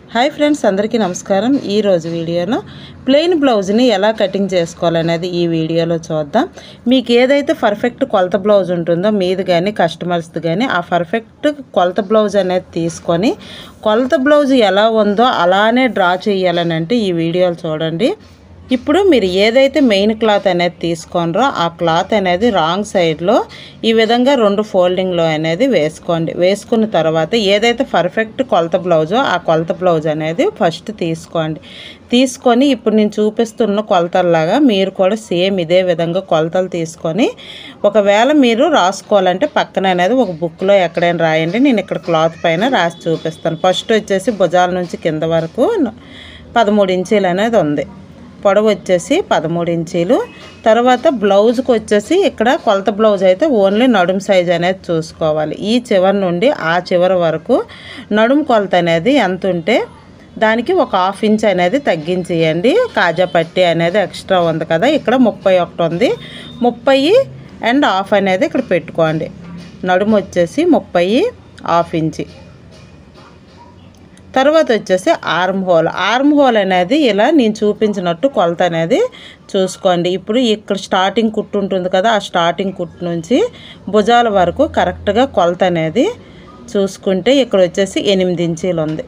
hi friends అందరికీ నమస్కారం ఈరోజు వీడియోలో ప్లెయిన్ బ్లౌజ్ని ఎలా కటింగ్ చేసుకోవాలనేది ఈ వీడియోలో చూద్దాం మీకు ఏదైతే పర్ఫెక్ట్ కొలత బ్లౌజ్ ఉంటుందో మీది కానీ కస్టమర్స్ది కానీ ఆ పర్ఫెక్ట్ కొలత బ్లౌజ్ అనేది తీసుకొని కొలత బ్లౌజ్ ఎలా ఉందో అలానే డ్రా చేయాలని అంటే ఈ వీడియోలు చూడండి ఇప్పుడు మీరు ఏదైతే మెయిన్ క్లాత్ అనేది తీసుకోనరో ఆ క్లాత్ అనేది రాంగ్ సైడ్లో ఈ విధంగా రెండు ఫోల్డింగ్లో అనేది వేసుకోండి వేసుకున్న తర్వాత ఏదైతే పర్ఫెక్ట్ కొలత బ్లౌజో ఆ కొలత బ్లౌజ్ అనేది ఫస్ట్ తీసుకోండి తీసుకొని ఇప్పుడు నేను చూపిస్తున్న కొలతల్లాగా మీరు కూడా సేమ్ ఇదే విధంగా కొలతలు తీసుకొని ఒకవేళ మీరు రాసుకోవాలంటే పక్కన అనేది ఒక బుక్లో ఎక్కడైనా రాయండి నేను ఇక్కడ క్లాత్ పైన రాసి చూపిస్తాను ఫస్ట్ వచ్చేసి భుజాల నుంచి కింద వరకు పదమూడు ఇంచీలు అనేది ఉంది పొడవు వచ్చేసి పదమూడు ఇంచీలు తర్వాత బ్లౌజ్కి వచ్చేసి ఇక్కడ కొలత బ్లౌజ్ అయితే ఓన్లీ నడుము సైజ్ అనేది చూసుకోవాలి ఈ చివరి నుండి ఆ చివరి వరకు నడుము కొలత అనేది ఎంత ఉంటే దానికి ఒక హాఫ్ ఇంచ్ అనేది తగ్గించేయండి కాజా పట్టి అనేది ఎక్స్ట్రా ఉంది కదా ఇక్కడ ముప్పై ఒకటి ఉంది ముప్పై అండ్ హాఫ్ అనేది ఇక్కడ పెట్టుకోండి నడుము వచ్చేసి ముప్పై హాఫ్ ఇంచి తర్వాత వచ్చేసి ఆర్మ్ హోల్ ఆర్మ్ హోల్ అనేది ఇలా నేను చూపించినట్టు కొలత అనేది చూసుకోండి ఇప్పుడు ఇక్కడ స్టార్టింగ్ కుట్టు ఉంటుంది కదా ఆ స్టార్టింగ్ కుట్టు నుంచి భుజాల వరకు కరెక్ట్గా కొలత అనేది చూసుకుంటే ఇక్కడ వచ్చేసి ఎనిమిది ఇంచీలు ఉంది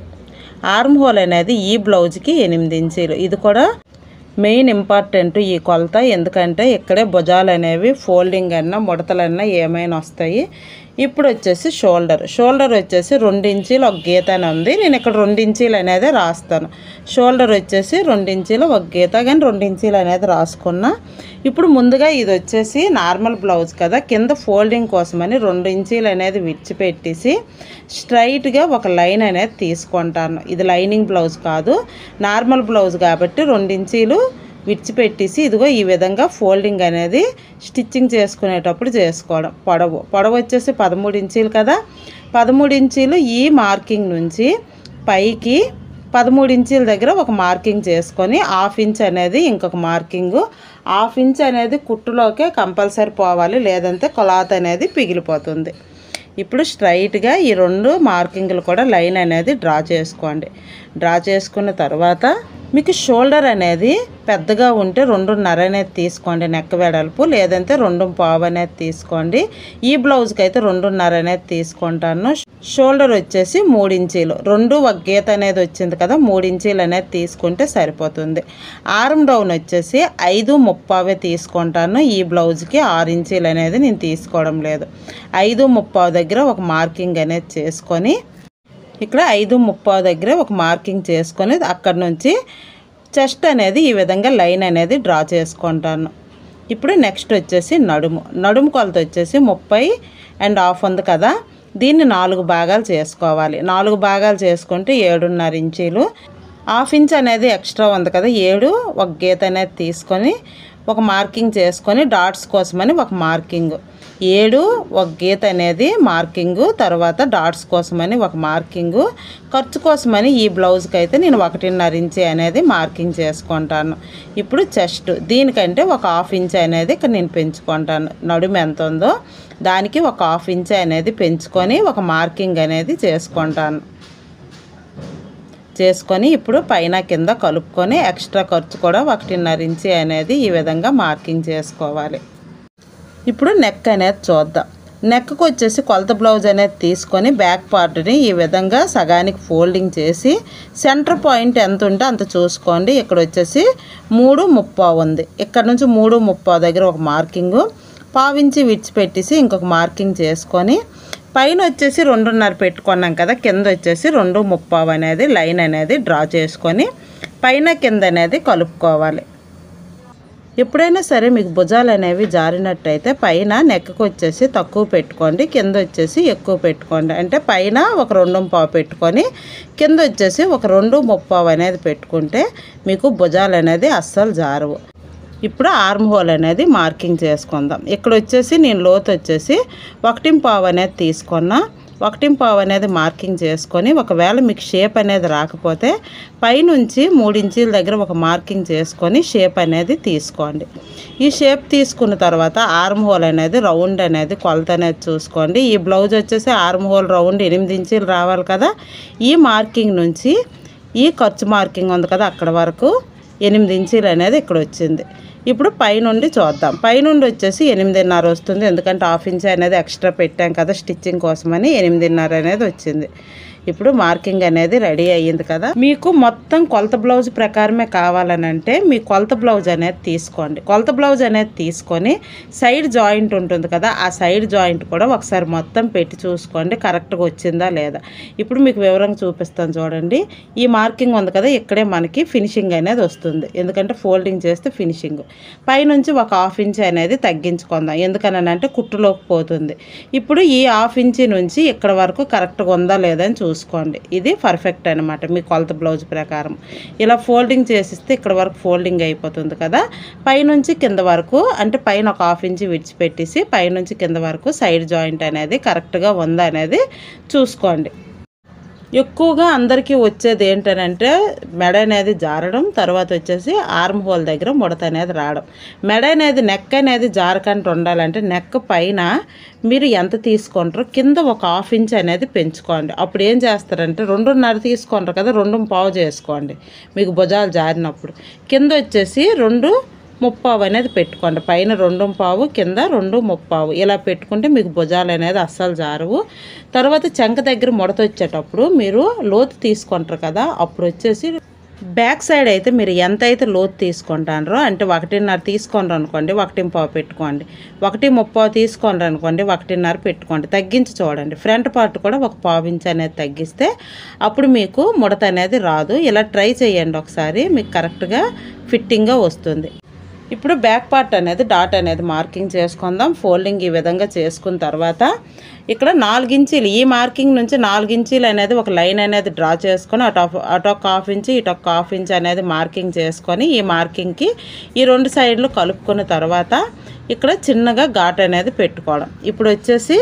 ఆర్మ్ హోల్ అనేది ఈ బ్లౌజ్కి ఎనిమిది ఇంచీలు ఇది కూడా మెయిన్ ఇంపార్టెంట్ ఈ కొలత ఎందుకంటే ఇక్కడే భుజాలు అనేవి ఫోల్డింగ్ అన్నా ముడతలన్నా ఏమైనా వస్తాయి ఇప్పుడు వచ్చేసి షోల్డర్ షోల్డర్ వచ్చేసి రెండు ఇంచీలు ఒక గీత అని ఉంది నేను ఇక్కడ రెండు ఇంచీలు అనేది రాస్తాను షోల్డర్ వచ్చేసి రెండు ఇంచీలు ఒక గీత కానీ రెండు ఇంచీలు అనేది రాసుకున్నా ఇప్పుడు ముందుగా ఇది వచ్చేసి నార్మల్ బ్లౌజ్ కదా కింద ఫోల్డింగ్ కోసమని రెండు ఇంచీలు అనేది విడిచిపెట్టేసి స్ట్రైట్గా ఒక లైన్ అనేది తీసుకుంటాను ఇది లైనింగ్ బ్లౌజ్ కాదు నార్మల్ బ్లౌజ్ కాబట్టి రెండు ఇంచీలు విడిచిపెట్టేసి ఇదిగో ఈ విధంగా ఫోల్డింగ్ అనేది స్టిచ్చింగ్ చేసుకునేటప్పుడు చేసుకోవడం పొడవు పొడవు వచ్చేసి పదమూడు ఇంచీలు కదా పదమూడు ఇంచీలు ఈ మార్కింగ్ నుంచి పైకి పదమూడు ఇంచీల దగ్గర ఒక మార్కింగ్ చేసుకొని హాఫ్ ఇంచ్ అనేది ఇంకొక మార్కింగ్ హాఫ్ ఇంచ్ అనేది కుట్టులోకే కంపల్సరీ పోవాలి లేదంటే క్లాత్ అనేది పిగిలిపోతుంది ఇప్పుడు స్ట్రైట్గా ఈ రెండు మార్కింగ్లు కూడా లైన్ అనేది డ్రా చేసుకోండి డ్రా చేసుకున్న తర్వాత మీకు షోల్డర్ అనేది పెద్దగా ఉంటే రెండున్నర అనేది తీసుకోండి నెక్క వెడల్పు లేదంటే రెండు పావు అనేది తీసుకోండి ఈ బ్లౌజ్కి అయితే రెండున్నర అనేది తీసుకుంటాను షోల్డర్ వచ్చేసి మూడు ఇంచీలు రెండు ఒక గీత అనేది వచ్చింది కదా మూడు ఇంచీలు అనేది తీసుకుంటే సరిపోతుంది ఆర్మ్ డౌన్ వచ్చేసి ఐదు ముప్పావే తీసుకుంటాను ఈ బ్లౌజ్కి ఆరు ఇంచీలు అనేది నేను తీసుకోవడం లేదు ఐదు ముప్పావు దగ్గర ఒక మార్కింగ్ అనేది చేసుకొని ఇక్కడ ఐదు ముప్పావు దగ్గర ఒక మార్కింగ్ చేసుకొని అక్కడ నుంచి చెస్ట్ అనేది ఈ విధంగా లైన్ అనేది డ్రా చేసుకుంటాను ఇప్పుడు నెక్స్ట్ వచ్చేసి నడుము నడుము కొలత వచ్చేసి ముప్పై అండ్ హాఫ్ ఉంది కదా దీన్ని నాలుగు భాగాలు చేసుకోవాలి నాలుగు భాగాలు చేసుకుంటే ఏడున్నర ఇంచీలు హాఫ్ ఇంచ్ అనేది ఎక్స్ట్రా ఉంది కదా ఏడు ఒక గీత అనేది తీసుకొని ఒక మార్కింగ్ చేసుకొని డాట్స్ కోసమని ఒక మార్కింగ్ ఏడు ఒక గీత అనేది మార్కింగు తర్వాత డాట్స్ కోసమని ఒక మార్కింగు ఖర్చు కోసమని ఈ బ్లౌజ్కి అయితే నేను ఒకటిన్నర ఇంచి అనేది మార్కింగ్ చేసుకుంటాను ఇప్పుడు చెస్ట్ దీనికంటే ఒక హాఫ్ ఇంచ్ అనేది ఇక్కడ నేను పెంచుకుంటాను నడుము ఎంత ఉందో దానికి ఒక హాఫ్ ఇంచ్ అనేది పెంచుకొని ఒక మార్కింగ్ అనేది చేసుకుంటాను చేసుకొని ఇప్పుడు పైన కింద కలుపుకొని ఎక్స్ట్రా ఖర్చు కూడా ఒకటిన్నర ఇంచి అనేది ఈ విధంగా మార్కింగ్ చేసుకోవాలి ఇప్పుడు నెక్ అనేది చూద్దాం నెక్కి వచ్చేసి కొలత బ్లౌజ్ అనేది తీసుకొని బ్యాక్ పార్ట్ని ఈ విధంగా సగానికి ఫోల్డింగ్ చేసి సెంటర్ పాయింట్ ఎంత ఉంటే అంత చూసుకోండి ఇక్కడ వచ్చేసి మూడు ముప్పావు ఉంది ఇక్కడ నుంచి మూడు ముప్పావు దగ్గర ఒక మార్కింగు పావించి విడిచిపెట్టేసి ఇంకొక మార్కింగ్ చేసుకొని పైన వచ్చేసి రెండున్నర పెట్టుకున్నాం కదా కింద వచ్చేసి రెండు ముప్పావు అనేది లైన్ అనేది డ్రా చేసుకొని పైన కింద అనేది కలుపుకోవాలి ఎప్పుడైనా సరే మీకు భుజాలు అనేవి జారినట్టయితే పైన నెక్కకు వచ్చేసి తక్కువ పెట్టుకోండి కింద వచ్చేసి ఎక్కువ పెట్టుకోండి అంటే పైన ఒక రెండు పావు పెట్టుకొని కింద వచ్చేసి ఒక రెండు ముప్పావు అనేది పెట్టుకుంటే మీకు భుజాలు అనేది అస్సలు జారవు ఇప్పుడు ఆర్మ్ హోల్ అనేది మార్కింగ్ చేసుకుందాం ఇక్కడ వచ్చేసి నేను లోతు వచ్చేసి ఒకటి పావు అనేది తీసుకున్నా ఒకటి పావు అనేది మార్కింగ్ చేసుకొని ఒకవేళ మీకు షేప్ అనేది రాకపోతే పైనుంచి మూడు ఇంచీల దగ్గర ఒక మార్కింగ్ చేసుకొని షేప్ అనేది తీసుకోండి ఈ షేప్ తీసుకున్న తర్వాత ఆర్మ్ హోల్ అనేది రౌండ్ అనేది కొలత అనేది చూసుకోండి ఈ బ్లౌజ్ వచ్చేసి ఆర్మ్ హోల్ రౌండ్ ఎనిమిది ఇంచీలు రావాలి కదా ఈ మార్కింగ్ నుంచి ఈ ఖర్చు మార్కింగ్ ఉంది కదా అక్కడ వరకు ఎనిమిది ఇంచీలు అనేది ఇక్కడ వచ్చింది ఇప్పుడు పైనుండి చూద్దాం పైనుండి వచ్చేసి ఎనిమిదిన్నర వస్తుంది ఎందుకంటే హాఫ్ ఇంచ్ అనేది ఎక్స్ట్రా పెట్టాం కదా స్టిచ్చింగ్ కోసమని ఎనిమిదిన్నర అనేది వచ్చింది ఇప్పుడు మార్కింగ్ అనేది రెడీ అయ్యింది కదా మీకు మొత్తం కొలత బ్లౌజ్ ప్రకారమే కావాలని అంటే మీ కొలత బ్లౌజ్ అనేది తీసుకోండి కొలత బ్లౌజ్ అనేది తీసుకొని సైడ్ జాయింట్ ఉంటుంది కదా ఆ సైడ్ జాయింట్ కూడా ఒకసారి మొత్తం పెట్టి చూసుకోండి కరెక్ట్గా వచ్చిందా లేదా ఇప్పుడు మీకు వివరంగా చూపిస్తాను చూడండి ఈ మార్కింగ్ ఉంది కదా ఇక్కడే మనకి ఫినిషింగ్ అనేది వస్తుంది ఎందుకంటే ఫోల్డింగ్ చేస్తే ఫినిషింగ్ పైనుంచి ఒక హాఫ్ ఇంచ్ అనేది తగ్గించుకుందాం ఎందుకనంటే కుట్టులోకి పోతుంది ఇప్పుడు ఈ హాఫ్ ఇంచి నుంచి ఇక్కడ వరకు కరెక్ట్గా ఉందా లేదా అని చూసుకోండి ఇది పర్ఫెక్ట్ అనమాట మీ కొలత బ్లౌజ్ ప్రకారం ఇలా ఫోల్డింగ్ చేసిస్తే ఇక్కడ వరకు ఫోల్డింగ్ అయిపోతుంది కదా పైనుంచి కింద వరకు అంటే పైన ఒక హాఫ్ ఇంచ్ విడిచిపెట్టేసి పైనుంచి కింద వరకు సైడ్ జాయింట్ అనేది కరెక్ట్గా ఉందా అనేది చూసుకోండి ఎక్కువగా అందరికీ వచ్చేది ఏంటనంటే మెడ అనేది జారడం తర్వాత వచ్చేసి ఆర్మ్ హోల్ దగ్గర ముడత అనేది రావడం మెడ అనేది నెక్ అనేది జారకుండా ఉండాలంటే నెక్ పైన మీరు ఎంత తీసుకుంటారో కింద ఒక హాఫ్ ఇంచ్ అనేది పెంచుకోండి అప్పుడు ఏం చేస్తారంటే రెండున్నర తీసుకుంటారు కదా రెండు పావు చేసుకోండి మీకు భుజాలు జారినప్పుడు కింద వచ్చేసి రెండు ముప్పావు అనేది పెట్టుకోండి పైన రెండు పావు కింద రెండు ముప్పావు ఇలా పెట్టుకుంటే మీకు భుజాలు అనేది అస్సలు జారవు తర్వాత చెంక దగ్గర ముడత వచ్చేటప్పుడు మీరు లోతు తీసుకుంటారు కదా అప్పుడు వచ్చేసి బ్యాక్ సైడ్ అయితే మీరు ఎంత అయితే లోతు తీసుకుంటారో అంటే ఒకటిన్నర తీసుకుంటారు అనుకోండి ఒకటి పావు పెట్టుకోండి ఒకటి ముప్పావు తీసుకుంటారు అనుకోండి ఒకటిన్నర పెట్టుకోండి తగ్గించి చూడండి ఫ్రంట్ పార్ట్ కూడా ఒక పావు ఇంచ్ అనేది తగ్గిస్తే అప్పుడు మీకు ముడత అనేది రాదు ఇలా ట్రై చేయండి ఒకసారి మీకు కరెక్ట్గా ఫిట్టింగ్గా వస్తుంది ఇప్పుడు బ్యాక్ పార్ట్ అనేది డాట్ అనేది మార్కింగ్ చేసుకుందాం ఫోల్డింగ్ ఈ విధంగా చేసుకున్న తర్వాత ఇక్కడ నాలుగించీలు ఈ మార్కింగ్ నుంచి నాలుగించీలు అనేది ఒక లైన్ అనేది డ్రా చేసుకొని అటు అటు ఒక హాఫ్ ఇంచ్ ఇటు ఒక హాఫ్ ఇంచ్ అనేది మార్కింగ్ చేసుకొని ఈ మార్కింగ్కి ఈ రెండు సైడ్లు కలుపుకున్న తర్వాత ఇక్కడ చిన్నగా ఘాట్ అనేది పెట్టుకోవడం ఇప్పుడు వచ్చేసి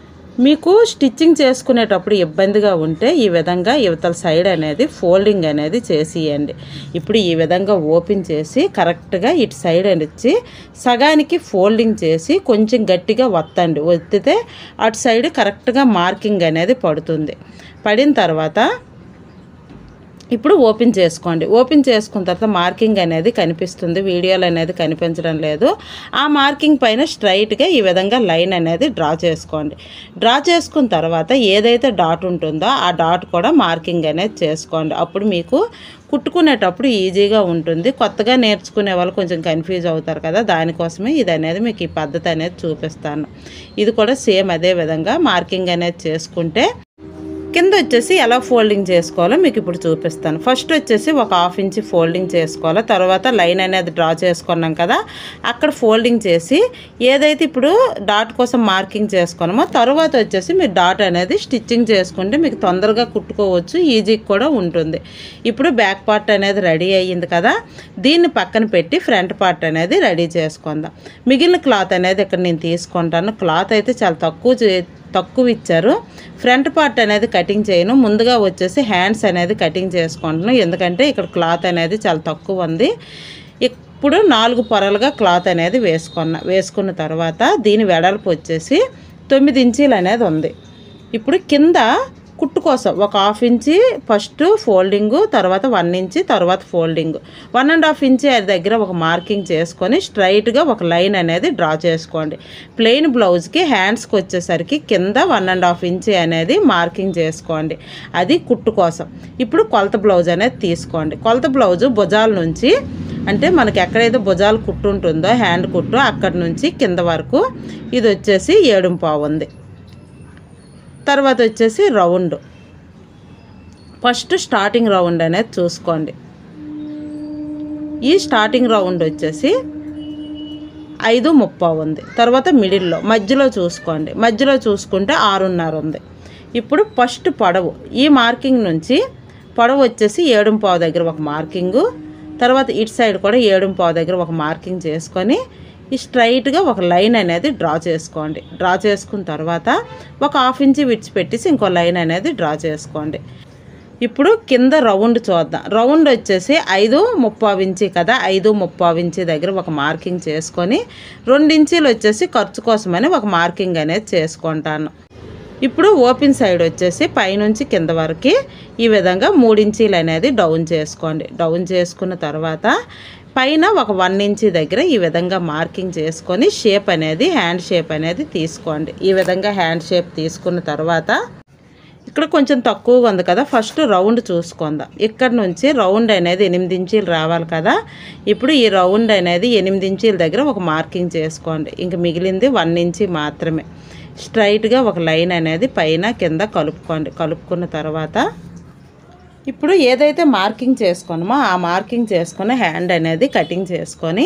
మీకు స్టిచ్చింగ్ చేసుకునేటప్పుడు ఇబ్బందిగా ఉంటే ఈ విధంగా యువతల సైడ్ అనేది ఫోల్డింగ్ అనేది చేసియండి ఇప్పుడు ఈ విధంగా ఓపెన్ చేసి కరెక్ట్గా ఇటు సైడ్ వచ్చి సగానికి ఫోల్డింగ్ చేసి కొంచెం గట్టిగా వత్తండి ఒత్తితే అటు సైడ్ కరెక్ట్గా మార్కింగ్ అనేది పడుతుంది పడిన తర్వాత ఇప్పుడు ఓపెన్ చేసుకోండి ఓపెన్ చేసుకున్న తర్వాత మార్కింగ్ అనేది కనిపిస్తుంది వీడియోలు అనేది కనిపించడం లేదు ఆ మార్కింగ్ పైన స్ట్రైట్గా ఈ విధంగా లైన్ అనేది డ్రా చేసుకోండి డ్రా చేసుకున్న తర్వాత ఏదైతే డాట్ ఉంటుందో ఆ డాట్ కూడా మార్కింగ్ అనేది చేసుకోండి అప్పుడు మీకు కుట్టుకునేటప్పుడు ఈజీగా ఉంటుంది కొత్తగా నేర్చుకునే వాళ్ళు కొంచెం కన్ఫ్యూజ్ అవుతారు కదా దానికోసమే ఇది అనేది మీకు ఈ పద్ధతి అనేది చూపిస్తాను ఇది కూడా సేమ్ అదే విధంగా మార్కింగ్ అనేది చేసుకుంటే కింద వచ్చేసి ఎలా ఫోల్డింగ్ చేసుకోవాలో మీకు ఇప్పుడు చూపిస్తాను ఫస్ట్ వచ్చేసి ఒక హాఫ్ ఇంచ్ ఫోల్డింగ్ చేసుకోవాలి తర్వాత లైన్ అనేది డ్రా చేసుకున్నాం కదా అక్కడ ఫోల్డింగ్ చేసి ఏదైతే ఇప్పుడు డాట్ కోసం మార్కింగ్ చేసుకున్నామో తర్వాత వచ్చేసి మీరు డాట్ అనేది స్టిచ్చింగ్ చేసుకుంటే మీకు తొందరగా కుట్టుకోవచ్చు ఈజీగా కూడా ఉంటుంది ఇప్పుడు బ్యాక్ పార్ట్ అనేది రెడీ అయ్యింది కదా దీన్ని పక్కన పెట్టి ఫ్రంట్ పార్ట్ అనేది రెడీ చేసుకుందాం మిగిలిన క్లాత్ అనేది ఇక్కడ నేను తీసుకుంటాను క్లాత్ అయితే చాలా తక్కువ చే- తక్కువ ఇచ్చారు ఫ్రంట్ పార్ట్ అనేది కటింగ్ చేయను ముందుగా వచ్చేసి హ్యాండ్స్ అనేది కటింగ్ చేసుకుంటున్నాను ఎందుకంటే ఇక్కడ క్లాత్ అనేది చాలా తక్కువ ఉంది ఇప్పుడు నాలుగు పొరలుగా క్లాత్ అనేది వేసుకున్న వేసుకున్న తర్వాత దీని వెడల్పు వచ్చేసి తొమ్మిది ఇంచీలు అనేది ఉంది ఇప్పుడు కింద కుట్టు కోసం ఒక హాఫ్ ఇంచి ఫస్ట్ ఫోల్డింగ్ తర్వాత వన్ ఇంచి తర్వాత folding one and half inch దగ్గర ఒక మార్కింగ్ చేసుకొని స్ట్రైట్గా ఒక లైన్ అనేది డ్రా చేసుకోండి ప్లెయిన్ బ్లౌజ్కి హ్యాండ్స్కి వచ్చేసరికి కింద వన్ అండ్ హాఫ్ ఇంచి అనేది మార్కింగ్ చేసుకోండి అది కుట్టు కోసం ఇప్పుడు కొలత బ్లౌజ్ అనేది తీసుకోండి కొలత బ్లౌజు భుజాల నుంచి అంటే మనకి ఎక్కడైతే భుజాలు కుట్టు ఉంటుందో హ్యాండ్ కుట్టు అక్కడి నుంచి కింద వరకు ఇది వచ్చేసి ఏడు పావు ఉంది తర్వాత వచ్చేసి రౌండ్ ఫస్ట్ స్టార్టింగ్ రౌండ్ అనేది చూసుకోండి ఈ స్టార్టింగ్ రౌండ్ వచ్చేసి ఐదు ముప్పావు ఉంది తర్వాత మిడిల్లో మధ్యలో చూసుకోండి మధ్యలో చూసుకుంటే ఆరున్నర ఉంది ఇప్పుడు ఫస్ట్ పొడవు ఈ మార్కింగ్ నుంచి పొడవు వచ్చేసి ఏడు పావు దగ్గర ఒక మార్కింగు తర్వాత ఇటు సైడ్ కూడా ఏడు పావు దగ్గర ఒక మార్కింగ్ చేసుకొని ఈ స్ట్రైట్గా ఒక లైన్ అనేది డ్రా చేసుకోండి డ్రా చేసుకున్న తర్వాత ఒక హాఫ్ ఇంచి విడిచిపెట్టేసి ఇంకో లైన్ అనేది డ్రా చేసుకోండి ఇప్పుడు కింద రౌండ్ చూద్దాం రౌండ్ వచ్చేసి ఐదు ముప్పావు ఇంచి కదా ఐదు ముప్పావు ఇంచి దగ్గర ఒక మార్కింగ్ చేసుకొని రెండు ఇంచీలు వచ్చేసి ఖర్చు కోసమని ఒక మార్కింగ్ అనేది చేసుకుంటాను ఇప్పుడు ఓపెన్ సైడ్ వచ్చేసి పైనుంచి కింద వరకు ఈ విధంగా మూడు ఇంచీలు అనేది డౌన్ చేసుకోండి డౌన్ చేసుకున్న తర్వాత పైన ఒక వన్ ఇంచి దగ్గర ఈ విధంగా మార్కింగ్ చేసుకొని షేప్ అనేది హ్యాండ్ షేప్ అనేది తీసుకోండి ఈ విధంగా హ్యాండ్ షేప్ తీసుకున్న తర్వాత ఇక్కడ కొంచెం తక్కువగా ఉంది కదా ఫస్ట్ రౌండ్ చూసుకుందాం ఇక్కడ నుంచి రౌండ్ అనేది ఎనిమిది ఇంచీలు రావాలి కదా ఇప్పుడు ఈ రౌండ్ అనేది ఎనిమిది ఇంచీల దగ్గర ఒక మార్కింగ్ చేసుకోండి ఇంక మిగిలింది వన్ ఇంచి మాత్రమే స్ట్రైట్గా ఒక లైన్ అనేది పైన కింద కలుపుకోండి కలుపుకున్న తర్వాత ఇప్పుడు ఏదైతే మార్కింగ్ చేసుకున్నామో ఆ మార్కింగ్ చేసుకున్న హ్యాండ్ అనేది కటింగ్ చేసుకొని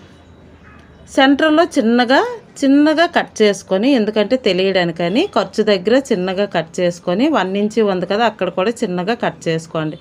సెంటర్లో చిన్నగా చిన్నగా కట్ చేసుకొని ఎందుకంటే తెలియడానికని ఖర్చు దగ్గర చిన్నగా కట్ చేసుకొని వన్ ఇంచి ఉంది కదా అక్కడ కూడా చిన్నగా కట్ చేసుకోండి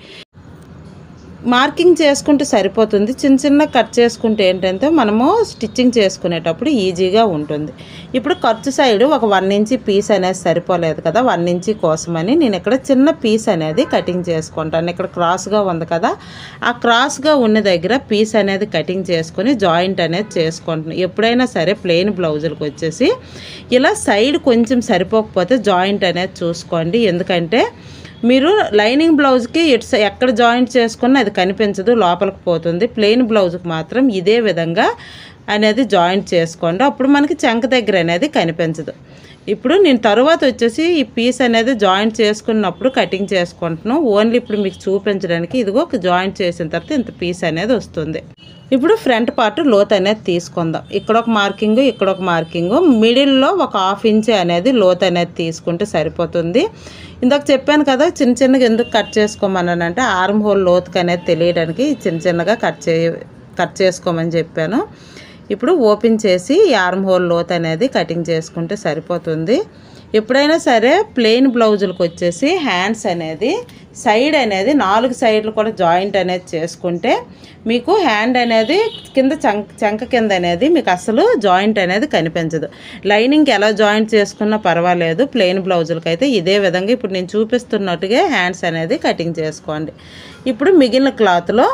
మార్కింగ్ చేసుకుంటే సరిపోతుంది చిన్న చిన్న కట్ చేసుకుంటే ఏంటంటే మనము స్టిచ్చింగ్ చేసుకునేటప్పుడు ఈజీగా ఉంటుంది ఇప్పుడు ఖర్చు సైడ్ ఒక వన్ ఇంచి పీస్ అనేది సరిపోలేదు కదా వన్ ఇంచి కోసమని నేను ఇక్కడ చిన్న పీస్ అనేది కటింగ్ చేసుకుంటాను ఇక్కడ క్రాస్గా ఉంది కదా ఆ క్రాస్గా ఉన్న దగ్గర పీస్ అనేది కటింగ్ చేసుకొని జాయింట్ అనేది చేసుకుంటున్నాను ఎప్పుడైనా సరే ప్లెయిన్ బ్లౌజులకు వచ్చేసి ఇలా సైడ్ కొంచెం సరిపోకపోతే జాయింట్ అనేది చూసుకోండి ఎందుకంటే మీరు లైనింగ్ బ్లౌజ్కి ఇటు సై- ఎక్కడ జాయింట్ చేసుకున్నా అది కనిపించదు లోపలికి పోతుంది ప్లెయిన్ బ్లౌజ్కి మాత్రం ఇదే విధంగా అనేది జాయింట్ చేసుకోండి అప్పుడు మనకి చంక దగ్గర అనేది కనిపించదు ఇప్పుడు నేను తర్వాత వచ్చేసి ఈ పీస్ అనేది జాయింట్ చేసుకున్నప్పుడు కటింగ్ చేసుకుంటున్నాను ఓన్లీ ఇప్పుడు మీకు చూపించడానికి ఇదిగో ఒక జాయింట్ చేసిన తర్వాత ఇంత పీస్ అనేది వస్తుంది ఇప్పుడు ఫ్రంట్ పార్ట్ లోత్ అనేది తీసుకుందాం ఇక్కడ ఒక మార్కింగ్ ఇక్కడ ఒక మార్కింగ్ మిడిల్లో ఒక హాఫ్ ఇంచ్ అనేది లోత్ అనేది తీసుకుంటే సరిపోతుంది ఇందాక చెప్పాను కదా చిన్న చిన్నగా ఎందుకు కట్ చేసుకోమన్నానంటే ఆర్మ్ హోల్ లోతుకి అనేది తెలియడానికి చిన్న చిన్నగా కట్ చే కట్ చేసుకోమని చెప్పాను ఇప్పుడు ఓపెన్ చేసి ఈ ఆర్మ్ హోల్ లోత్ అనేది కటింగ్ చేసుకుంటే సరిపోతుంది ఎప్పుడైనా సరే ప్లెయిన్ బ్లౌజులకు వచ్చేసి హ్యాండ్స్ అనేది సైడ్ అనేది నాలుగు సైడ్లు కూడా జాయింట్ అనేది చేసుకుంటే మీకు హ్యాండ్ అనేది కింద చంక చంక కింద అనేది మీకు అసలు జాయింట్ అనేది కనిపించదు లైనింగ్కి ఎలా జాయింట్ చేసుకున్నా పర్వాలేదు ప్లెయిన్ బ్లౌజులకి అయితే ఇదే విధంగా ఇప్పుడు నేను చూపిస్తున్నట్టుగా హ్యాండ్స్ అనేది కటింగ్ చేసుకోండి ఇప్పుడు మిగిలిన క్లాత్లో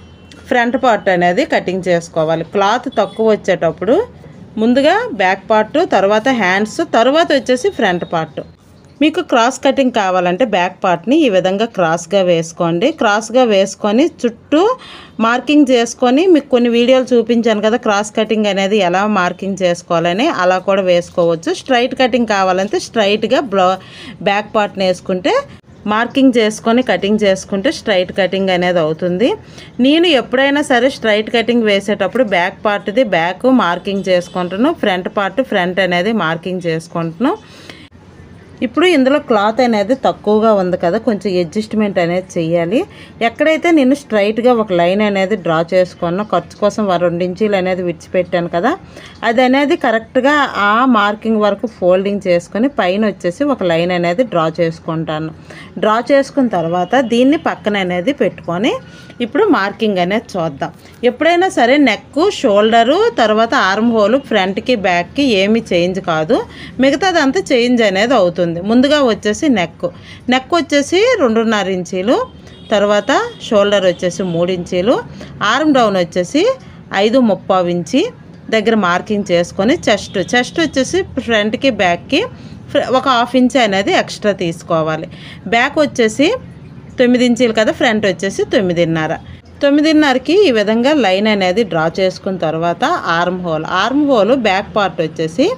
ఫ్రంట్ పార్ట్ అనేది కటింగ్ చేసుకోవాలి క్లాత్ తక్కువ వచ్చేటప్పుడు ముందుగా బ్యాక్ పార్ట్ తర్వాత హ్యాండ్స్ తర్వాత వచ్చేసి ఫ్రంట్ పార్ట్ మీకు క్రాస్ కటింగ్ కావాలంటే బ్యాక్ పార్ట్ని ఈ విధంగా క్రాస్గా వేసుకోండి క్రాస్గా వేసుకొని చుట్టూ మార్కింగ్ చేసుకొని మీకు కొన్ని వీడియోలు చూపించాను కదా క్రాస్ కటింగ్ అనేది ఎలా మార్కింగ్ చేసుకోవాలని అలా కూడా వేసుకోవచ్చు స్ట్రైట్ కటింగ్ కావాలంటే స్ట్రైట్గా బ్లౌ బ్యాక్ పార్ట్ని వేసుకుంటే మార్కింగ్ చేసుకొని కటింగ్ చేసుకుంటే స్ట్రైట్ కటింగ్ అనేది అవుతుంది నేను ఎప్పుడైనా సరే స్ట్రైట్ కటింగ్ వేసేటప్పుడు బ్యాక్ పార్ట్ది బ్యాక్ మార్కింగ్ చేసుకుంటాను ఫ్రంట్ పార్ట్ ఫ్రంట్ అనేది మార్కింగ్ చేసుకుంటున్నాను ఇప్పుడు ఇందులో క్లాత్ అనేది తక్కువగా ఉంది కదా కొంచెం అడ్జస్ట్మెంట్ అనేది చెయ్యాలి ఎక్కడైతే నేను స్ట్రైట్గా ఒక లైన్ అనేది డ్రా చేసుకున్నా ఖర్చు కోసం ఒక రెండు ఇంచీలు అనేది విడిచిపెట్టాను కదా అది అనేది కరెక్ట్గా ఆ మార్కింగ్ వరకు ఫోల్డింగ్ చేసుకొని పైన వచ్చేసి ఒక లైన్ అనేది డ్రా చేసుకుంటాను డ్రా చేసుకున్న తర్వాత దీన్ని పక్కన అనేది పెట్టుకొని ఇప్పుడు మార్కింగ్ అనేది చూద్దాం ఎప్పుడైనా సరే నెక్ షోల్డరు తర్వాత ఆర్మ్ హోల్ ఫ్రంట్కి బ్యాక్కి ఏమీ చేంజ్ కాదు మిగతాదంతా చేంజ్ అనేది అవుతుంది ముందుగా వచ్చేసి నెక్ నెక్ వచ్చేసి రెండున్నర ఇంచీలు తర్వాత షోల్డర్ వచ్చేసి మూడు ఇంచీలు ఆర్మ్ డౌన్ వచ్చేసి ఐదు ముప్పావు ఇంచి దగ్గర మార్కింగ్ చేసుకొని చెస్ట్ చెస్ట్ వచ్చేసి ఫ్రంట్కి బ్యాక్కి ఫ్ర- ఒక హాఫ్ ఇంచ్ అనేది ఎక్స్ట్రా తీసుకోవాలి బ్యాక్ వచ్చేసి తొమ్మిది ఇంచీలు కదా ఫ్రంట్ వచ్చేసి తొమ్మిదిన్నర తొమ్మిదిన్నరకి ఈ విధంగా లైన్ అనేది డ్రా చేసుకున్న తర్వాత arm hole arm hole back part వచ్చేసి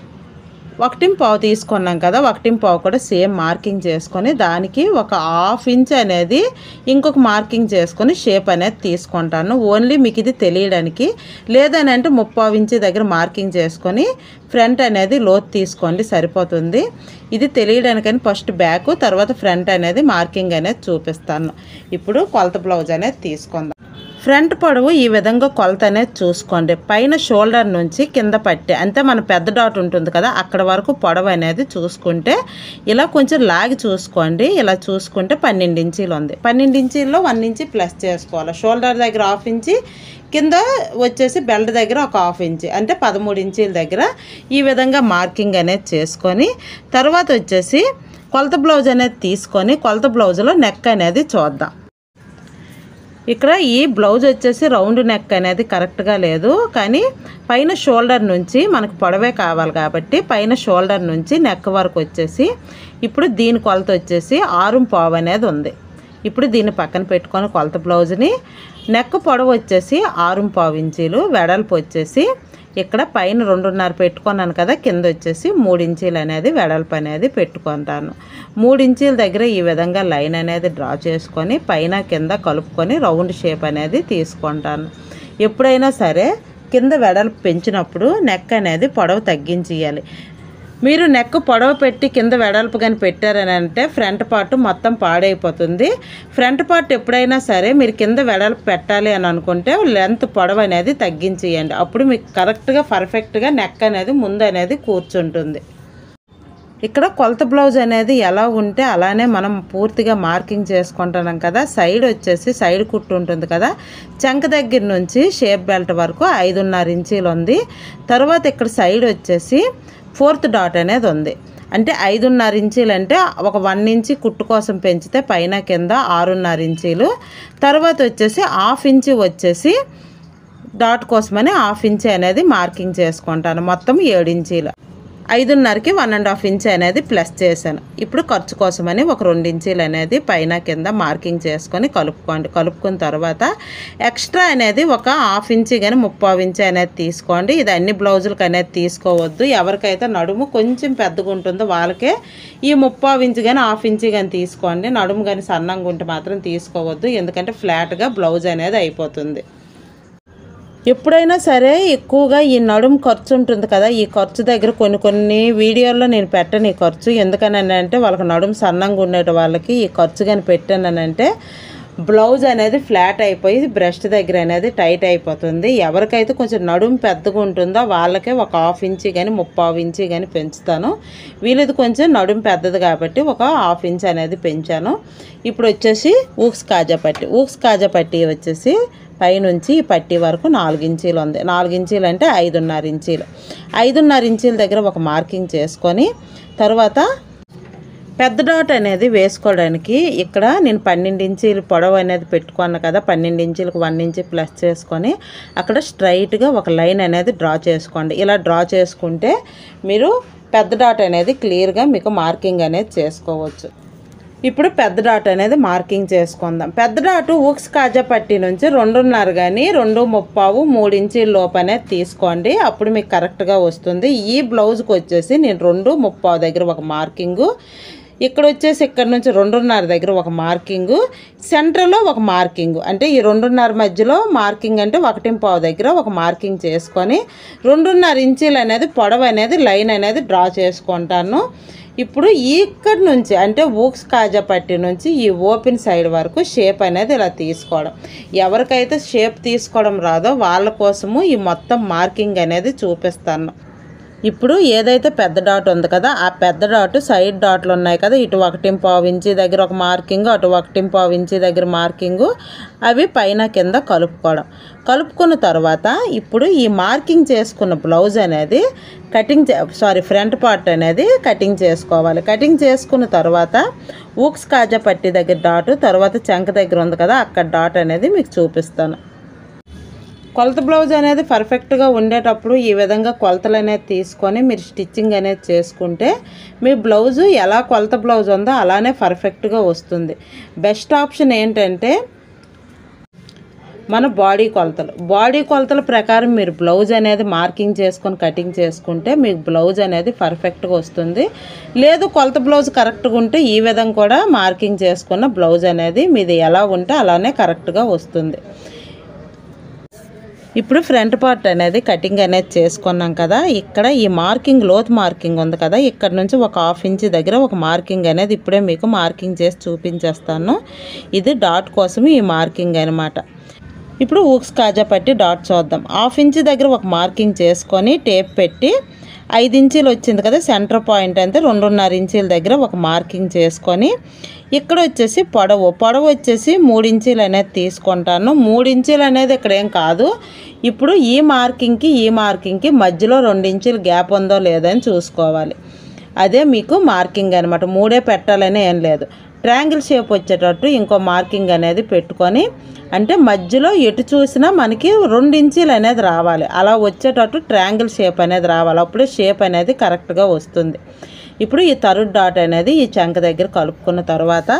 ఒకటి పావు తీసుకున్నాం కదా ఒకటి పావు కూడా సేమ్ మార్కింగ్ చేసుకొని దానికి ఒక హాఫ్ ఇంచ్ అనేది ఇంకొక మార్కింగ్ చేసుకొని షేప్ అనేది తీసుకుంటాను ఓన్లీ మీకు ఇది తెలియడానికి లేదని అంటే ముప్పావు ఇంచ్ దగ్గర మార్కింగ్ చేసుకొని ఫ్రంట్ అనేది లోతు తీసుకోండి సరిపోతుంది ఇది తెలియడానికని ఫస్ట్ బ్యాక్ తర్వాత ఫ్రంట్ అనేది మార్కింగ్ అనేది చూపిస్తాను ఇప్పుడు కొలత బ్లౌజ్ అనేది తీసుకుందాం ఫ్రంట్ పొడవు ఈ విధంగా కొలత అనేది చూసుకోండి పైన షోల్డర్ నుంచి కింద పట్టి అంటే మన పెద్ద డాట్ ఉంటుంది కదా అక్కడ వరకు పొడవు అనేది చూసుకుంటే ఇలా కొంచెం లాగి చూసుకోండి ఇలా చూసుకుంటే పన్నెండు ఇంచీలు ఉంది పన్నెండు ఇంచీల్లో వన్ ఇంచి ప్లస్ చేసుకోవాలి షోల్డర్ దగ్గర హాఫ్ ఇంచి కింద వచ్చేసి బెల్ట్ దగ్గర ఒక హాఫ్ ఇంచ్ అంటే పదమూడు ఇంచీల దగ్గర ఈ విధంగా మార్కింగ్ అనేది చేసుకొని తర్వాత వచ్చేసి కొలత బ్లౌజ్ అనేది తీసుకొని కొలత బ్లౌజ్లో నెక్ అనేది చూద్దాం ఇక్కడ ఈ బ్లౌజ్ వచ్చేసి రౌండ్ నెక్ అనేది కరెక్ట్గా లేదు కానీ పైన షోల్డర్ నుంచి మనకు పొడవే కావాలి కాబట్టి పైన షోల్డర్ నుంచి నెక్ వరకు వచ్చేసి ఇప్పుడు దీని కొలత వచ్చేసి ఆరు పావు అనేది ఉంది ఇప్పుడు దీన్ని పక్కన పెట్టుకొని కొలత బ్లౌజ్ని నెక్ పొడవు వచ్చేసి ఆరు పావు ఇంచీలు వెడల్పు వచ్చేసి ఇక్కడ పైన రెండున్నర పెట్టుకున్నాను కదా కింద వచ్చేసి మూడు ఇంచీలు అనేది వెడల్పు అనేది పెట్టుకుంటాను మూడు ఇంచీల దగ్గర ఈ విధంగా లైన్ అనేది డ్రా చేసుకొని పైన కింద కలుపుకొని రౌండ్ షేప్ అనేది తీసుకుంటాను ఎప్పుడైనా సరే కింద వెడల్పు పెంచినప్పుడు నెక్ అనేది పొడవు తగ్గించేయాలి మీరు నెక్ పొడవు పెట్టి కింద వెడల్పు కానీ పెట్టారని అంటే ఫ్రంట్ పార్ట్ మొత్తం పాడైపోతుంది ఫ్రంట్ పార్ట్ ఎప్పుడైనా సరే మీరు కింద వెడల్పు పెట్టాలి అని అనుకుంటే లెంత్ పొడవు అనేది తగ్గించేయండి అప్పుడు మీకు కరెక్ట్గా పర్ఫెక్ట్గా నెక్ అనేది ముందు అనేది కూర్చుంటుంది ఇక్కడ కొలత బ్లౌజ్ అనేది ఎలా ఉంటే అలానే మనం పూర్తిగా మార్కింగ్ చేసుకుంటున్నాం కదా సైడ్ వచ్చేసి సైడ్ కుట్టు ఉంటుంది కదా చంక దగ్గర నుంచి షేప్ బెల్ట్ వరకు ఐదున్నర ఇంచీలు ఉంది తర్వాత ఇక్కడ సైడ్ వచ్చేసి ఫోర్త్ డాట్ అనేది ఉంది అంటే ఐదున్నర ఇంచీలు అంటే ఒక వన్ ఇంచి కుట్టు కోసం పెంచితే పైన కింద ఆరున్నర ఇంచీలు తర్వాత వచ్చేసి హాఫ్ ఇంచి వచ్చేసి డాట్ కోసమని హాఫ్ ఇంచ్ అనేది మార్కింగ్ చేసుకుంటాను మొత్తం ఏడు ఇంచీలు ఐదున్నరకి వన్ అండ్ హాఫ్ ఇంచ్ అనేది ప్లస్ చేశాను ఇప్పుడు ఖర్చు కోసమని ఒక రెండు ఇంచీలు అనేది పైన కింద మార్కింగ్ చేసుకొని కలుపుకోండి కలుపుకున్న తర్వాత ఎక్స్ట్రా అనేది ఒక హాఫ్ ఇంచి కానీ ముప్పావు ఇంచి అనేది తీసుకోండి ఇది అన్ని బ్లౌజులకు అనేది తీసుకోవద్దు ఎవరికైతే నడుము కొంచెం పెద్దగా ఉంటుందో వాళ్ళకే ఈ ముప్పావు ఇంచు కానీ హాఫ్ ఇంచి కానీ తీసుకోండి నడుము కానీ సన్నంగా ఉంటే మాత్రం తీసుకోవద్దు ఎందుకంటే ఫ్లాట్గా బ్లౌజ్ అనేది అయిపోతుంది ఎప్పుడైనా సరే ఎక్కువగా ఈ నడుము ఖర్చు ఉంటుంది కదా ఈ ఖర్చు దగ్గర కొన్ని కొన్ని వీడియోల్లో నేను పెట్టను ఈ ఖర్చు ఎందుకని అంటే వాళ్ళకి నడుము సన్నంగా ఉండే వాళ్ళకి ఈ ఖర్చు కానీ పెట్టానంటే బ్లౌజ్ అనేది ఫ్లాట్ అయిపోయి బ్రెస్ట్ దగ్గర అనేది టైట్ అయిపోతుంది ఎవరికైతే కొంచెం నడుము పెద్దగా ఉంటుందో వాళ్ళకే ఒక హాఫ్ ఇంచి కానీ ముప్పావు ఇంచి కానీ పెంచుతాను వీళ్ళది కొంచెం నడుము పెద్దది కాబట్టి ఒక హాఫ్ ఇంచ్ అనేది పెంచాను ఇప్పుడు వచ్చేసి ఊక్స్ కాజా పట్టి ఊక్స్ కాజా పట్టి వచ్చేసి పైనుంచి ఈ పట్టి వరకు నాలుగు ఇంచీలు ఉంది నాలుగు ఇంచీలు అంటే ఐదున్నర ఇంచీలు ఐదున్నర ఇంచీల దగ్గర ఒక మార్కింగ్ చేసుకొని తర్వాత పెద్ద డాట్ అనేది వేసుకోవడానికి ఇక్కడ నేను పన్నెండు ఇంచీలు పొడవు అనేది పెట్టుకున్నా కదా పన్నెండు ఇంచీలకు వన్ ఇంచ్ ప్లస్ చేసుకొని అక్కడ స్ట్రైట్గా ఒక లైన్ అనేది డ్రా చేసుకోండి ఇలా డ్రా చేసుకుంటే మీరు పెద్ద డాట్ అనేది క్లియర్గా మీకు మార్కింగ్ అనేది చేసుకోవచ్చు ఇప్పుడు పెద్ద డాట్ అనేది మార్కింగ్ చేసుకుందాం పెద్ద డాట్ ఊక్స్ కాజా పట్టి నుంచి రెండున్నర కానీ రెండు ముప్పావు మూడు ఇంచీల లోపు అనేది తీసుకోండి అప్పుడు మీకు కరెక్ట్గా వస్తుంది ఈ బ్లౌజ్కి వచ్చేసి నేను రెండు ముప్పావు దగ్గర ఒక మార్కింగు ఇక్కడ వచ్చేసి ఇక్కడ నుంచి రెండున్నర దగ్గర ఒక మార్కింగు సెంటర్లో ఒక మార్కింగ్ అంటే ఈ రెండున్నర మధ్యలో మార్కింగ్ అంటే ఒకటి పావు దగ్గర ఒక మార్కింగ్ చేసుకొని రెండున్నర ఇంచీలు అనేది పొడవు అనేది లైన్ అనేది డ్రా చేసుకుంటాను ఇప్పుడు ఇక్కడ నుంచి అంటే ఊక్స్ కాజా పట్టి నుంచి ఈ ఓపెన్ సైడ్ వరకు షేప్ అనేది ఇలా తీసుకోవడం ఎవరికైతే షేప్ తీసుకోవడం రాదో వాళ్ళ కోసము ఈ మొత్తం మార్కింగ్ అనేది చూపిస్తాను ఇప్పుడు ఏదైతే పెద్ద డాట్ ఉంది కదా ఆ పెద్ద డాట్ సైడ్ డాట్లు ఉన్నాయి కదా ఇటు ఒకటి పావు ఇంచి దగ్గర ఒక మార్కింగ్ అటు ఒకటి పావు ఇంచి దగ్గర మార్కింగ్ అవి పైన కింద కలుపుకోవడం కలుపుకున్న తర్వాత ఇప్పుడు ఈ మార్కింగ్ చేసుకున్న బ్లౌజ్ అనేది కటింగ్ సారీ ఫ్రంట్ పార్ట్ అనేది కటింగ్ చేసుకోవాలి కటింగ్ చేసుకున్న తర్వాత ఊక్స్ కాజా పట్టి దగ్గర డాట్ తర్వాత చంక దగ్గర ఉంది కదా అక్కడ డాట్ అనేది మీకు చూపిస్తాను కొలత బ్లౌజ్ అనేది పర్ఫెక్ట్గా ఉండేటప్పుడు ఈ విధంగా కొలతలు అనేది తీసుకొని మీరు స్టిచ్చింగ్ అనేది చేసుకుంటే మీ బ్లౌజు ఎలా కొలత బ్లౌజ్ ఉందో అలానే పర్ఫెక్ట్గా వస్తుంది బెస్ట్ ఆప్షన్ ఏంటంటే మన బాడీ కొలతలు బాడీ కొలతల ప్రకారం మీరు బ్లౌజ్ అనేది మార్కింగ్ చేసుకొని కటింగ్ చేసుకుంటే మీకు బ్లౌజ్ అనేది పర్ఫెక్ట్గా వస్తుంది లేదు కొలత బ్లౌజ్ కరెక్ట్గా ఉంటే ఈ విధంగా కూడా మార్కింగ్ చేసుకున్న బ్లౌజ్ అనేది మీది ఎలా ఉంటే అలానే కరెక్ట్గా వస్తుంది ఇప్పుడు ఫ్రంట్ పార్ట్ అనేది కటింగ్ అనేది చేసుకున్నాం కదా ఇక్కడ ఈ మార్కింగ్ లోత్ మార్కింగ్ ఉంది కదా ఇక్కడ నుంచి ఒక హాఫ్ ఇంచ్ దగ్గర ఒక మార్కింగ్ అనేది ఇప్పుడే మీకు మార్కింగ్ చేసి చూపించేస్తాను ఇది డాట్ కోసం ఈ మార్కింగ్ అనమాట ఇప్పుడు ఊక్స్ కాజా పట్టి డాట్ చూద్దాం హాఫ్ ఇంచ్ దగ్గర ఒక మార్కింగ్ చేసుకొని టేప్ పెట్టి ఐదు ఇంచీలు వచ్చింది కదా సెంటర్ పాయింట్ అంతే రెండున్నర ఇంచీల దగ్గర ఒక మార్కింగ్ చేసుకొని ఇక్కడ వచ్చేసి పొడవు పొడవు వచ్చేసి మూడు ఇంచీలు అనేది తీసుకుంటాను మూడు ఇంచీలు అనేది ఇక్కడ ఏం కాదు ఇప్పుడు ఈ మార్కింగ్కి ఈ మార్కింగ్కి మధ్యలో రెండు ఇంచీలు గ్యాప్ ఉందో లేదో అని చూసుకోవాలి అదే మీకు మార్కింగ్ అనమాట మూడే పెట్టాలని ఏం లేదు ట్రయాంగిల్ షేప్ వచ్చేటట్టు ఇంకో మార్కింగ్ అనేది పెట్టుకొని అంటే మధ్యలో ఎటు చూసినా మనకి రెండు ఇంచీలు అనేది రావాలి అలా వచ్చేటట్టు ట్రయాంగిల్ షేప్ అనేది రావాలి అప్పుడే షేప్ అనేది కరెక్ట్గా వస్తుంది ఇప్పుడు ఈ థర్డ్ డాట్ అనేది ఈ చంక దగ్గర కలుపుకున్న తర్వాత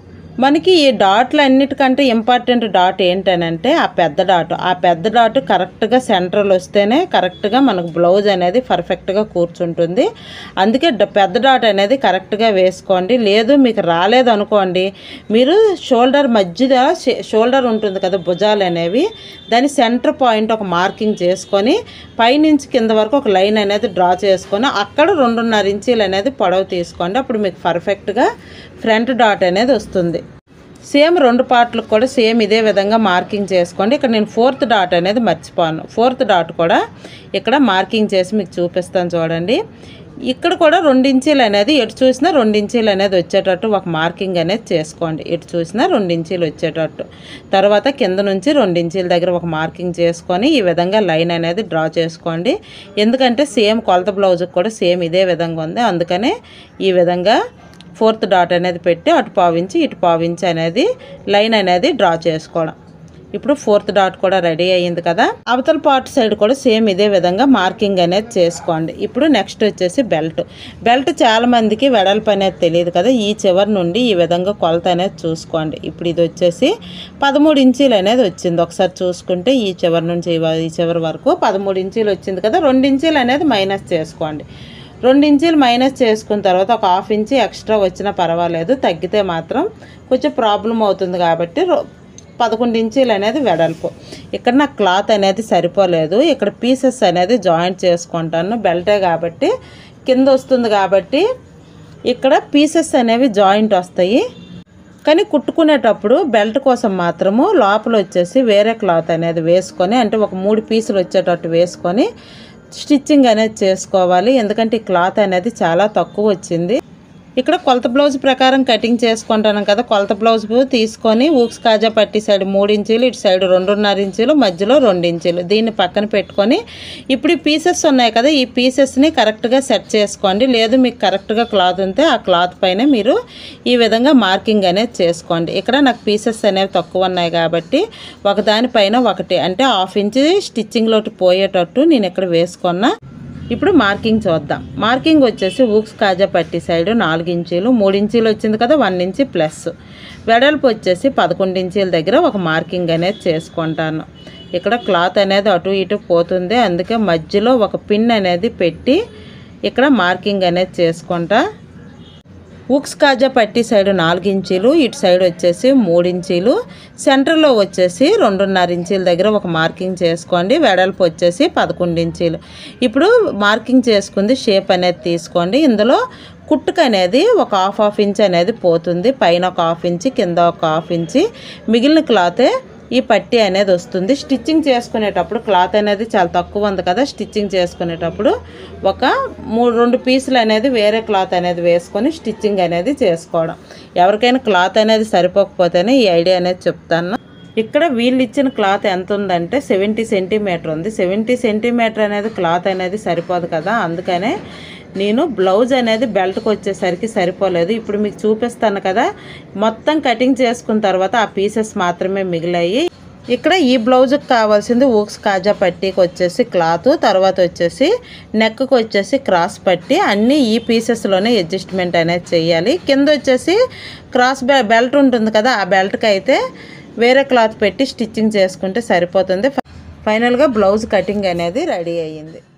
మనకి ఈ డాట్లు అన్నిటికంటే ఇంపార్టెంట్ డాట్ ఏంటనంటే ఆ పెద్ద డాట్ ఆ పెద్ద డాట్ కరెక్ట్గా సెంట్రల్ వస్తేనే కరెక్ట్గా మనకు బ్లౌజ్ అనేది పర్ఫెక్ట్గా కూర్చుంటుంది అందుకే డ- పెద్ద డాట్ అనేది కరెక్ట్గా వేసుకోండి లేదు మీకు రాలేదు అనుకోండి మీరు షోల్డర్ మధ్యలో షే- షోల్డర్ ఉంటుంది కదా భుజాలు అనేవి దాని సెంటర్ పాయింట్ ఒక మార్కింగ్ చేసుకొని పైనుంచి కింద వరకు ఒక లైన్ అనేది డ్రా చేసుకొని అక్కడ రెండున్నర ఇంచీలు అనేది పొడవు తీసుకోండి అప్పుడు మీకు పర్ఫెక్ట్గా ఫ్రంట్ డాట్ అనేది వస్తుంది సేమ్ రెండు పార్ట్లకు కూడా సేమ్ ఇదే విధంగా మార్కింగ్ చేసుకోండి ఇక్కడ నేను ఫోర్త్ డాట్ అనేది మర్చిపోను ఫోర్త్ డాట్ కూడా ఇక్కడ మార్కింగ్ చేసి మీకు చూపిస్తాను చూడండి ఇక్కడ కూడా రెండు ఇంచీలు అనేది ఎటు చూసినా రెండు ఇంచీలు అనేది వచ్చేటట్టు ఒక మార్కింగ్ అనేది చేసుకోండి ఎటు చూసినా రెండు ఇంచీలు వచ్చేటట్టు తర్వాత కింద నుంచి రెండు ఇంచీల దగ్గర ఒక మార్కింగ్ చేసుకొని ఈ విధంగా లైన్ అనేది డ్రా చేసుకోండి ఎందుకంటే సేమ్ కొలత బ్లౌజ్కి కూడా సేమ్ ఇదే విధంగా ఉంది అందుకనే ఈ విధంగా ఫోర్త్ డాట్ అనేది పెట్టి అటు పావించి ఇటు పావించి అనేది లైన్ అనేది డ్రా చేసుకోవడం ఇప్పుడు ఫోర్త్ డాట్ కూడా రెడీ అయ్యింది కదా అవతల పార్ట్ సైడ్ కూడా సేమ్ ఇదే విధంగా మార్కింగ్ అనేది చేసుకోండి ఇప్పుడు నెక్స్ట్ వచ్చేసి బెల్ట్ బెల్ట్ చాలా మందికి వెడల్పు అనేది తెలియదు కదా ఈ చివరి నుండి ఈ విధంగా కొలత అనేది చూసుకోండి ఇప్పుడు ఇది వచ్చేసి పదమూడు ఇంచీలు అనేది వచ్చింది ఒకసారి చూసుకుంటే ఈ చివరి నుంచి ఈ వ- ఈ చివరి వరకు పదమూడు ఇంచీలు వచ్చింది కదా రెండు ఇంచీలు అనేది మైనస్ చేసుకోండి రెండు ఇంచీలు మైనస్ చేసుకున్న తర్వాత ఒక హాఫ్ ఇంచి ఎక్స్ట్రా వచ్చినా పర్వాలేదు తగ్గితే మాత్రం కొంచెం ప్రాబ్లం అవుతుంది కాబట్టి రో- పదకొండు ఇంచీలు అనేది వెడల్పు ఇక్కడ నాకు క్లాత్ అనేది సరిపోలేదు ఇక్కడ పీసెస్ అనేది జాయింట్ చేసుకుంటాను బెల్టే కాబట్టి కింద వస్తుంది కాబట్టి ఇక్కడ పీసెస్ అనేవి జాయింట్ వస్తాయి కానీ కుట్టుకునేటప్పుడు బెల్ట్ కోసం మాత్రము లోపల వచ్చేసి వేరే క్లాత్ అనేది వేసుకొని అంటే ఒక మూడు పీసులు వచ్చేటట్టు వేసుకొని స్టిచ్చింగ్ అనేది చేసుకోవాలి ఎందుకంటే ఈ క్లాత్ అనేది చాలా తక్కువ వచ్చింది ఇక్కడ కొలత బ్లౌజ్ ప్రకారం కటింగ్ చేసుకుంటాను కదా కొలత బ్లౌజ్ తీసుకొని ఊక్స్ కాజా పట్టి సైడ్ మూడు ఇంచీలు ఇటు సైడ్ రెండున్నర ఇంచీలు మధ్యలో రెండు ఇంచీలు దీన్ని పక్కన పెట్టుకొని ఇప్పుడు ఈ పీసెస్ ఉన్నాయి కదా ఈ పీసెస్ని కరెక్ట్గా సెట్ చేసుకోండి లేదు మీకు కరెక్ట్గా క్లాత్ ఉంటే ఆ క్లాత్ పైన మీరు ఈ విధంగా మార్కింగ్ అనేది చేసుకోండి ఇక్కడ నాకు పీసెస్ అనేవి తక్కువ ఉన్నాయి కాబట్టి ఒకదానిపైన ఒకటి అంటే హాఫ్ ఇంచ్ స్టిచ్చింగ్లోకి పోయేటట్టు నేను ఇక్కడ వేసుకున్నా ఇప్పుడు మార్కింగ్ చూద్దాం మార్కింగ్ వచ్చేసి ఊక్స్ కాజా పట్టి సైడ్ నాలుగు ఇంచీలు మూడు ఇంచీలు వచ్చింది కదా వన్ ఇంచి ప్లస్ వెడల్పు వచ్చేసి పదకొండు ఇంచీల దగ్గర ఒక మార్కింగ్ అనేది చేసుకుంటాను ఇక్కడ క్లాత్ అనేది అటు ఇటు పోతుంది అందుకే మధ్యలో ఒక పిన్ అనేది పెట్టి ఇక్కడ మార్కింగ్ అనేది చేసుకుంటా ఉక్స్ కాజా పట్టి సైడ్ నాలుగు ఇంచీలు ఇటు సైడ్ వచ్చేసి మూడు ఇంచీలు సెంటర్లో వచ్చేసి రెండున్నర ఇంచీల దగ్గర ఒక మార్కింగ్ చేసుకోండి వెడల్పు వచ్చేసి పదకొండు ఇంచీలు ఇప్పుడు మార్కింగ్ చేసుకుంది షేప్ అనేది తీసుకోండి ఇందులో కుట్టుకు అనేది ఒక హాఫ్ హాఫ్ ఇంచ్ అనేది పోతుంది పైన ఒక హాఫ్ ఇంచ్ కింద ఒక హాఫ్ ఇంచ్ మిగిలిన క్లాతే ఈ పట్టి అనేది వస్తుంది స్టిచ్చింగ్ చేసుకునేటప్పుడు క్లాత్ అనేది చాలా తక్కువ ఉంది కదా స్టిచ్చింగ్ చేసుకునేటప్పుడు ఒక మూడు రెండు పీసులు అనేది వేరే క్లాత్ అనేది వేసుకొని స్టిచ్చింగ్ అనేది చేసుకోవడం ఎవరికైనా క్లాత్ అనేది సరిపోకపోతేనే ఈ ఐడియా అనేది చెప్తాను ఇక్కడ వీళ్ళు ఇచ్చిన క్లాత్ ఎంత ఉందంటే సెవెంటీ సెంటీమీటర్ ఉంది సెవెంటీ సెంటీమీటర్ అనేది క్లాత్ అనేది సరిపోదు కదా అందుకనే నేను బ్లౌజ్ అనేది బెల్ట్కి వచ్చేసరికి సరిపోలేదు ఇప్పుడు మీకు చూపిస్తాను కదా మొత్తం కటింగ్ చేసుకున్న తర్వాత ఆ పీసెస్ మాత్రమే మిగిలాయి ఇక్కడ ఈ బ్లౌజ్కి కావాల్సింది ఊక్స్ కాజా పట్టీకి వచ్చేసి క్లాత్ తర్వాత వచ్చేసి నెక్కి వచ్చేసి క్రాస్ పట్టి అన్నీ ఈ పీసెస్లోనే అడ్జస్ట్మెంట్ అనేది చేయాలి కింద వచ్చేసి క్రాస్ బె బెల్ట్ ఉంటుంది కదా ఆ బెల్ట్కి అయితే వేరే క్లాత్ పెట్టి స్టిచ్చింగ్ చేసుకుంటే సరిపోతుంది ఫైనల్గా బ్లౌజ్ కటింగ్ అనేది రెడీ అయ్యింది